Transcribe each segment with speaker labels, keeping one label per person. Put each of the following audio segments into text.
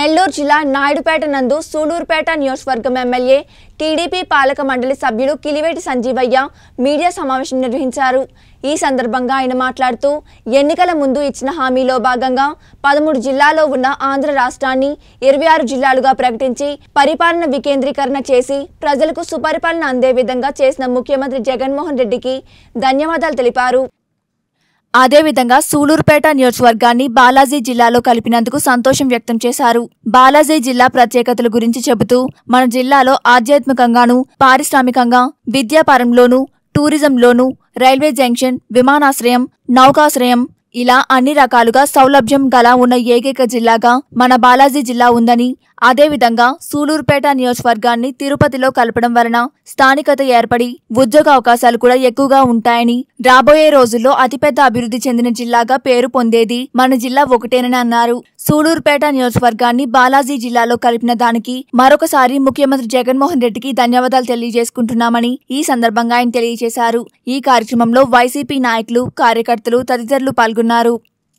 Speaker 1: నెల్లూరు జిల్లా నాయుడుపేట నందు సూలూరుపేట నియోజకవర్గం ఎమ్మెల్యే టీడీపీ పాలక మండలి సభ్యుడు కిలివేటి సంజీవయ్య మీడియా సమావేశం నిర్వహించారు ఈ సందర్భంగా ఆయన మాట్లాడుతూ ఎన్నికల ముందు ఇచ్చిన హామీలో భాగంగా పదమూడు జిల్లాల్లో ఉన్న ఆంధ్ర రాష్ట్రాన్ని ఇరవై ఆరు జిల్లాలుగా ప్రకటించి పరిపాలన వికేంద్రీకరణ చేసి ప్రజలకు సుపరిపాలన అందే విధంగా చేసిన ముఖ్యమంత్రి జగన్మోహన్ రెడ్డికి ధన్యవాదాలు తెలిపారు అదేవిధంగా సూలూరుపేట నియోజకవర్గాన్ని బాలాజీ జిల్లాలో కలిపినందుకు సంతోషం వ్యక్తం చేశారు బాలాజీ జిల్లా ప్రత్యేకతల గురించి చెబుతూ మన జిల్లాలో ఆధ్యాత్మికంగాను పారిశ్రామికంగా విద్యాపరంలోను టూరిజంలోను రైల్వే జంక్షన్ విమానాశ్రయం నౌకాశ్రయం ఇలా అన్ని రకాలుగా సౌలభ్యం గల ఉన్న ఏకైక జిల్లాగా మన బాలాజీ జిల్లా ఉందని అదేవిధంగా సూలూరుపేట నియోజకవర్గాన్ని తిరుపతిలో కలపడం వలన స్థానికత ఏర్పడి ఉద్యోగ అవకాశాలు కూడా ఎక్కువగా ఉంటాయని రాబోయే రోజుల్లో అతిపెద్ద అభివృద్ధి చెందిన జిల్లాగా పేరు పొందేది మన జిల్లా ఒకటేనని అన్నారు సూలూరుపేట నియోజకవర్గాన్ని బాలాజీ జిల్లాలో కలిపిన దానికి మరొకసారి ముఖ్యమంత్రి జగన్మోహన్ రెడ్డికి ధన్యవాదాలు తెలియజేసుకుంటున్నామని ఈ సందర్భంగా ఆయన తెలియజేశారు ఈ కార్యక్రమంలో వైసీపీ నాయకులు కార్యకర్తలు తదితరులు పాల్గొన్నారు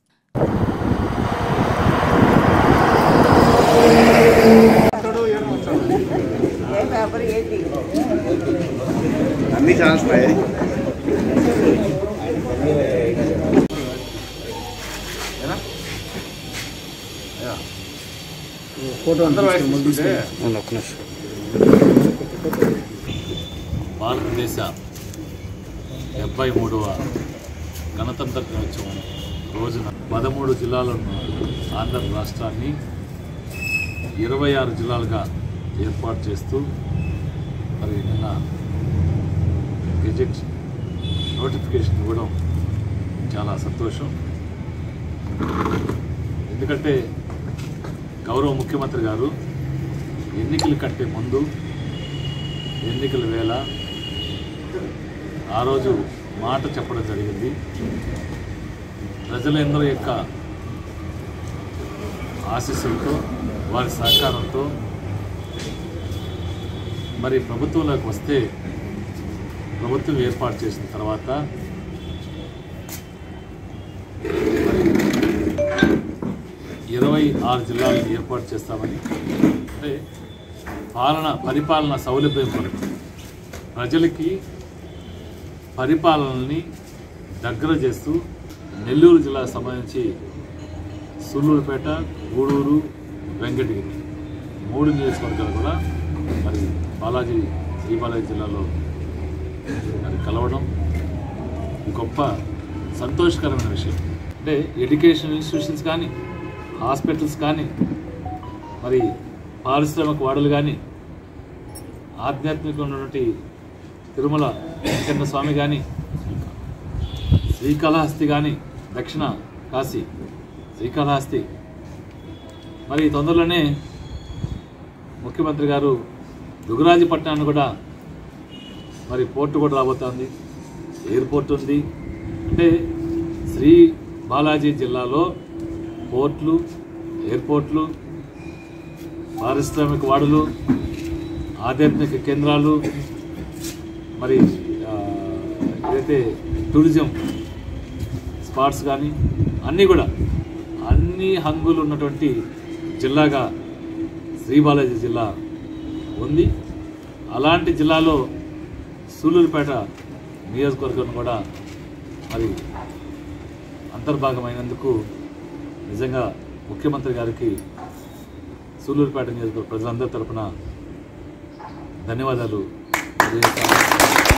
Speaker 2: అన్ని ఛాన్స్ ఉన్నాయి
Speaker 3: భారతదేశ డెబ్బై మూడవ గణతంత్ర దినోత్సవం రోజున పదమూడు జిల్లాలను ఆంధ్ర రాష్ట్రాన్ని ఇరవై ఆరు జిల్లాలుగా ఏర్పాటు చేస్తూ మరి నిన్న గెజెట్ నోటిఫికేషన్ ఇవ్వడం చాలా సంతోషం ఎందుకంటే గౌరవ ముఖ్యమంత్రి గారు ఎన్నికల కంటే ముందు ఎన్నికల వేళ ఆ రోజు మాట చెప్పడం జరిగింది ప్రజలందరి యొక్క ఆశీస్సులతో వారి సహకారంతో మరి ప్రభుత్వంలోకి వస్తే ప్రభుత్వం ఏర్పాటు చేసిన తర్వాత మరి ఇరవై ఆరు జిల్లాలను ఏర్పాటు చేస్తామని అంటే పాలన పరిపాలన సౌలభ్యం కొరకు ప్రజలకి పరిపాలనని దగ్గర చేస్తూ నెల్లూరు జిల్లాకు సంబంధించి సూళ్ళూరుపేట గూడూరు వెంకటగిరి మూడు నియోజకవర్గాలు కూడా మరి బాలాజీ శ్రీ బాలాజీ జిల్లాలో మరి కలవడం గొప్ప సంతోషకరమైన విషయం అంటే ఎడ్యుకేషన్ ఇన్స్టిట్యూషన్స్ కానీ హాస్పిటల్స్ కానీ మరి పారిశ్రామిక వాడలు కానీ ఆధ్యాత్మిక ఉన్నటువంటి తిరుమల వెంకన్న స్వామి కానీ శ్రీకాళహస్తి కానీ దక్షిణ కాశీ శ్రీకాళహస్తి మరి తొందరలోనే ముఖ్యమంత్రి గారు దుగరాజపట్నాన్ని కూడా మరి పోర్టు కూడా రాబోతోంది ఎయిర్పోర్ట్ ఉంది అంటే శ్రీ బాలాజీ జిల్లాలో పోర్ట్లు ఎయిర్పోర్ట్లు పారిశ్రామిక వాడలు ఆధ్యాత్మిక కేంద్రాలు మరి ఆ, ఏదైతే టూరిజం స్పాట్స్ కానీ అన్నీ కూడా అన్ని హంగులు ఉన్నటువంటి జిల్లాగా శ్రీ బాలాజీ జిల్లా ఉంది అలాంటి జిల్లాలో సూలూరుపేట నియోజకవర్గం కూడా మరి అంతర్భాగమైనందుకు నిజంగా ముఖ్యమంత్రి గారికి సూలూరుపేట నియోజకవర్గ ప్రజలందరి తరపున ధన్యవాదాలు తెలియజేస్తాను